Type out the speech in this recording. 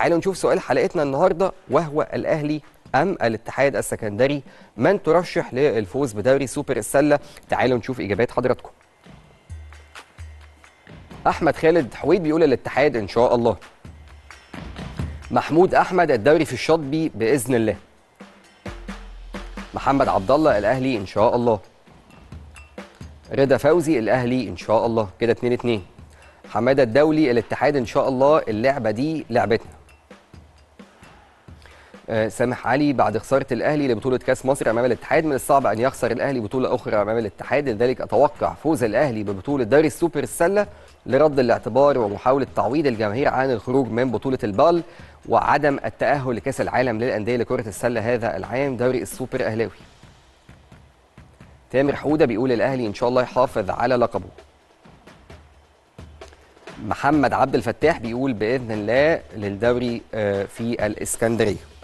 تعالوا نشوف سؤال حلقتنا النهارده وهو الاهلي ام الاتحاد السكندري من ترشح للفوز بدوري سوبر السله تعالوا نشوف اجابات حضراتكم احمد خالد حويد بيقول الاتحاد ان شاء الله محمود احمد الدوري في الشاطبي باذن الله محمد عبد الله الاهلي ان شاء الله رضا فوزي الاهلي ان شاء الله كده 2 2 حماده الدولي الاتحاد ان شاء الله اللعبه دي لعبتنا آه، سامح علي بعد خساره الاهلي لبطوله كاس مصر امام الاتحاد من الصعب ان يخسر الاهلي بطوله اخرى امام الاتحاد لذلك اتوقع فوز الاهلي ببطوله دوري السوبر السله لرد الاعتبار ومحاوله تعويض الجماهير عن الخروج من بطوله البال وعدم التاهل لكاس العالم للانديه لكره السله هذا العام دوري السوبر اهلاوي تامر حوده بيقول الاهلي ان شاء الله يحافظ على لقبه محمد عبد الفتاح بيقول باذن الله للدوري آه، في الاسكندريه